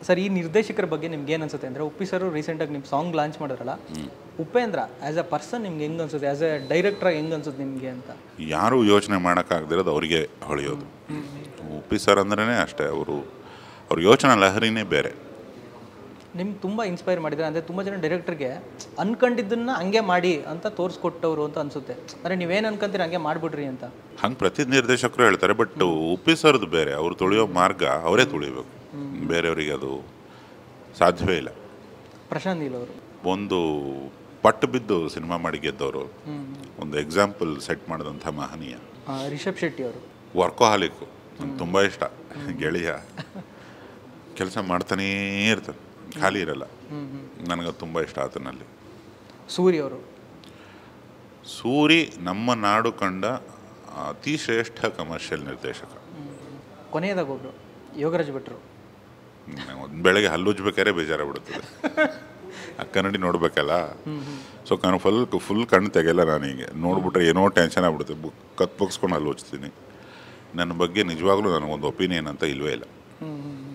Sir ಈ ನಿರ್ದೇಶಕರ ಬಗ್ಗೆ ನಿಮ್ಗೆ ಏನು ಅನ್ಸುತ್ತೆ ಅಂದರೆ ಉಪ್ಪಿ ಸರ್ ರೀಸೆಂಟಾಗಿ ನಿಮ್ಮ ಸಾಂಗ್ ಲಾಂಚ್ ಮಾಡಿದ್ರಲ್ಲ ಉಪೇಂದ್ರ ಆ್ಯಸ್ ಅ ಪರ್ಸನ್ ನಿಮ್ಗೆ ಹೆಂಗೆ ಅನ್ಸುತ್ತೆ ಆ್ಯಸ್ ಎ ಡೈರೆಕ್ಟ್ರಾಗಿ ಹೆಂಗೆ ಅನ್ಸುತ್ತೆ ನಿಮಗೆ ಅಂತ ಯಾರೂ ಯೋಚನೆ ಮಾಡೋಕ್ಕಾಗದಿರೋದು ಅವರಿಗೆ ಹೊಳೆಯೋದು ಉಪ್ಪಿ ಸರ್ ಅಂದ್ರೇ ಅಷ್ಟೇ ಅವರು ಅವ್ರ ಯೋಚನಾ ಲಹರಿನೇ ಬೇರೆ ನಿಮ್ಗೆ ತುಂಬ ಇನ್ಸ್ಪೈರ್ ಮಾಡಿದ್ರೆ ಅಂದರೆ ತುಂಬ ಜನ ಡೈರೆಕ್ಟರ್ಗೆ ಅನ್ಕೊಂಡಿದ್ದನ್ನ ಹಂಗೆ ಮಾಡಿ ಅಂತ ತೋರಿಸ್ಕೊಟ್ಟವ್ರು ಅಂತ ಅನ್ಸುತ್ತೆ ಅಂದರೆ ನೀವೇನು ಅನ್ಕೊಂತೀರ ಹಂಗೆ ಮಾಡಿಬಿಡ್ರಿ ಅಂತ ಹಂಗೆ ಪ್ರತಿ ನಿರ್ದೇಶಕರು ಹೇಳ್ತಾರೆ ಬಟ್ ಉಪ್ಪಿ ಸರ್ದು ಬೇರೆ ಅವ್ರು ತುಳಿಯೋ ಮಾರ್ಗ ಅವರೇ ತುಳಿಬೇಕು ಬೇರೆಯವರಿಗೆ ಅದು ಸಾಧ್ಯವೇ ಇಲ್ಲ ಪ್ರಶಾಂತ್ ನೀಲ್ ಅವರು ಒಂದು ಪಟ್ಟು ಬಿದ್ದು ಸಿನಿಮಾ ಮಾಡಿ ಗೆದ್ದವರು ಒಂದು ಎಕ್ಸಾಂಪಲ್ ಸೆಟ್ ಮಾಡಿದಂಥ ಮಹನೀಯ ರಿಷಬ್ ಶೆಟ್ಟಿ ಅವರು ವರ್ಕೋಹಾಲಿಕ್ಕು ನಂಗೆ ತುಂಬ ಇಷ್ಟ ಗೆಳೆಯ ಕೆಲಸ ಮಾಡ್ತಾನೇ ಇರ್ತಾನೆ ಖಾಲಿ ಇರಲ್ಲ ನನಗದು ತುಂಬ ಇಷ್ಟ ಆತನಲ್ಲಿ ಸೂರ್ಯ ಅವರು ಸೂರಿ ನಮ್ಮ ನಾಡು ಕಂಡ ಅತಿ ಶ್ರೇಷ್ಠ ಕಮರ್ಷಿಯಲ್ ನಿರ್ದೇಶಕ ಕೊನೆಯದಾಗ ಒಬ್ರು ಯೋಗರಾಜ್ ಭಟ್ರು ಒಂದು ಬೆಳಗ್ಗೆ ಹಲ್ಲುಜ್ಬೇಕಾದ್ರೆ ಬೇಜಾರಾಗ್ಬಿಡುತ್ತದೆ ಆ ಕನ್ನಡಿ ನೋಡ್ಬೇಕಲ್ಲ ಸೊ ನಾನು ಫುಲ್ ಫುಲ್ ಕಣ್ಣು ತೆಗೆಯಲ್ಲ ನಾನು ಹಿಂಗೆ ನೋಡ್ಬಿಟ್ರೆ ಏನೋ ಟೆನ್ಷನ್ ಆಗ್ಬಿಡುತ್ತೆ ಬುಕ್ ಕತ್ ಬಗ್ಸ್ಕೊಂಡು ಹಲ್ಲು ಉಜ್ತೀನಿ ನನ್ನ ಬಗ್ಗೆ ನಿಜವಾಗ್ಲೂ ನನಗೊಂದು ಒಪಿನಿಯನ್ ಅಂತ ಇಲ್ವೇ ಇಲ್ಲ ಹ್ಮ್, ಹ್ಮ್.